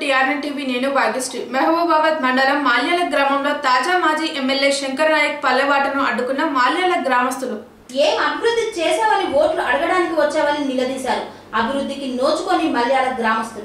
TRN TV నేను భాగ్యశ్రీ మహబూబాబాద్ మండలం మాల్యాల గ్రామంలో తాజా మాజీ ఎమ్మెల్యే శంకర్ నాయక్ పల్లెబాటను అడ్డుకున్న మాల్యాల గ్రామస్తులు ఏం అభివృద్ధి చేసావని ఓట్లు అడగడానికి వచ్చావని నిలదీశారు అభివృద్ధికి నోచుకొని మల్యాల గ్రామస్తులు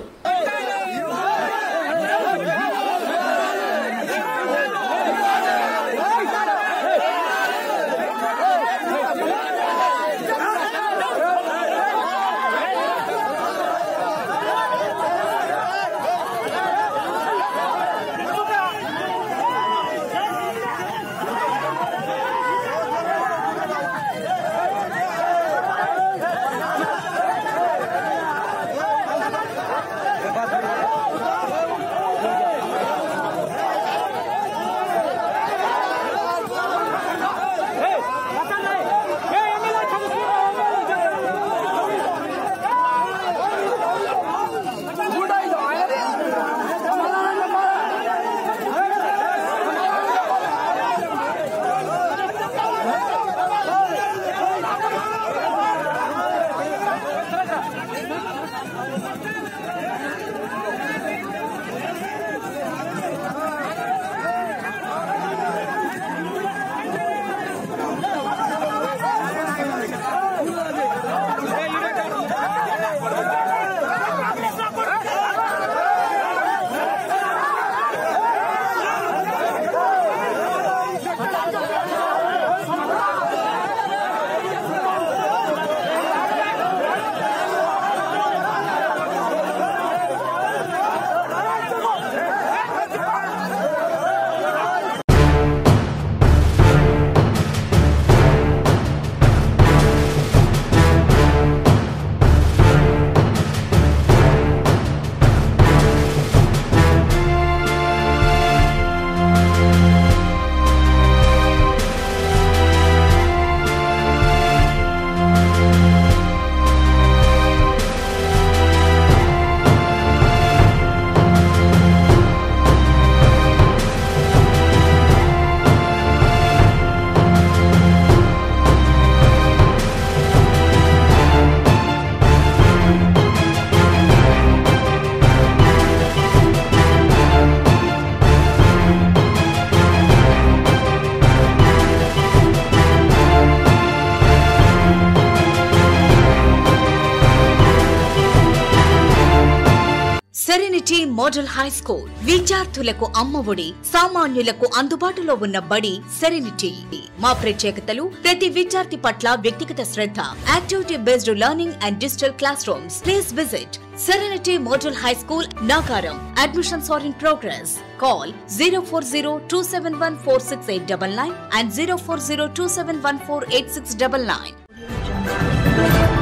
సెరెనిటీ మోడల్ హై స్కూల్ విద్యార్థులకు అమ్మఒడి సామాన్యులకు అందుబాటులో ఉన్న బడి సెరెనిటీ మా ప్రత్యేకతలు ప్రతి విద్యార్థి పట్ల వ్యక్తిగత శ్రద్ధ activity based learning and digital classrooms please visit Serenity model high school Nagaram admissions are in progress call zero four zero two seven one four six eight double nine and zero four zero two seven one four eight six double nine